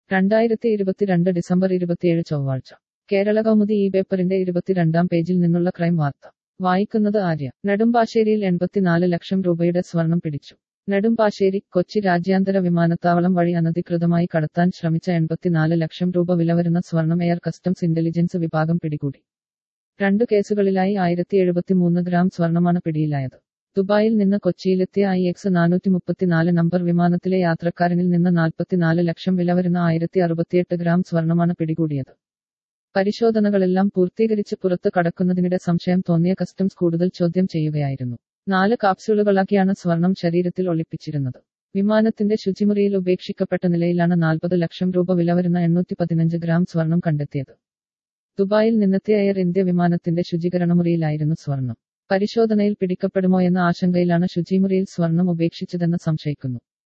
രണ്ടായിരത്തി ഇരുപത്തിരണ്ട് ഡിസംബർ ഇരുപത്തിയേഴ് ചൊവ്വാഴ്ച കേരള കൗമുദി ഈ പേപ്പറിന്റെ ഇരുപത്തിരണ്ടാം പേജിൽ നിന്നുള്ള ക്രൈം വാർത്ത വായിക്കുന്നത് ആര്യ നെടുമ്പാശ്ശേരിയിൽ എൺപത്തിനാല് ലക്ഷം രൂപയുടെ സ്വർണം പിടിച്ചു നെടുമ്പാശ്ശേരി കൊച്ചി രാജ്യാന്തര വിമാനത്താവളം വഴി അനധികൃതമായി കടത്താൻ ശ്രമിച്ച എൺപത്തിനാല് ലക്ഷം രൂപ വില വരുന്ന സ്വർണം എയർ കസ്റ്റംസ് ഇന്റലിജൻസ് വിഭാഗം പിടികൂടി രണ്ടു കേസുകളിലായി ആയിരത്തി എഴുപത്തിമൂന്ന് ഗ്രാം സ്വർണമാണ് പിടിയിലായത് ദുബായിൽ നിന്ന് കൊച്ചിയിലെത്തിയ ഐ എക്സ് നാനൂറ്റി മുപ്പത്തിനാല് നമ്പർ വിമാനത്തിലെ യാത്രക്കാരനിൽ നിന്ന് നാൽപ്പത്തിനാല് ലക്ഷം വില വരുന്ന ആയിരത്തി അറുപത്തിയെട്ട് ഗ്രാം സ്വർണമാണ് പിടികൂടിയത് പരിശോധനകളെല്ലാം പൂർത്തീകരിച്ച് പുറത്ത് കടക്കുന്നതിനിടെ സംശയം തോന്നിയ കസ്റ്റംസ് കൂടുതൽ ചോദ്യം ചെയ്യുകയായിരുന്നു നാല് കാപ്സ്യൂളുകളാക്കിയാണ് സ്വർണം ശരീരത്തിൽ ഒളിപ്പിച്ചിരുന്നത് വിമാനത്തിന്റെ ശുചിമുറിയിൽ ഉപേക്ഷിക്കപ്പെട്ട നിലയിലാണ് നാൽപ്പത് ലക്ഷം രൂപ വില വരുന്ന എണ്ണൂറ്റി പതിനഞ്ച് ഗ്രാം സ്വർണം കണ്ടെത്തിയത് ദുബായിൽ നിന്നെത്തിയ എയർ ഇന്ത്യ വിമാനത്തിന്റെ ശുചീകരണമുറിയിലായിരുന്നു സ്വർണം പരിശോധനയിൽ പിടിക്കപ്പെടുമോ എന്ന ആശങ്കയിലാണ് ശുചിമുറിയിൽ സ്വർണം ഉപേക്ഷിച്ചതെന്ന് സംശയിക്കുന്നു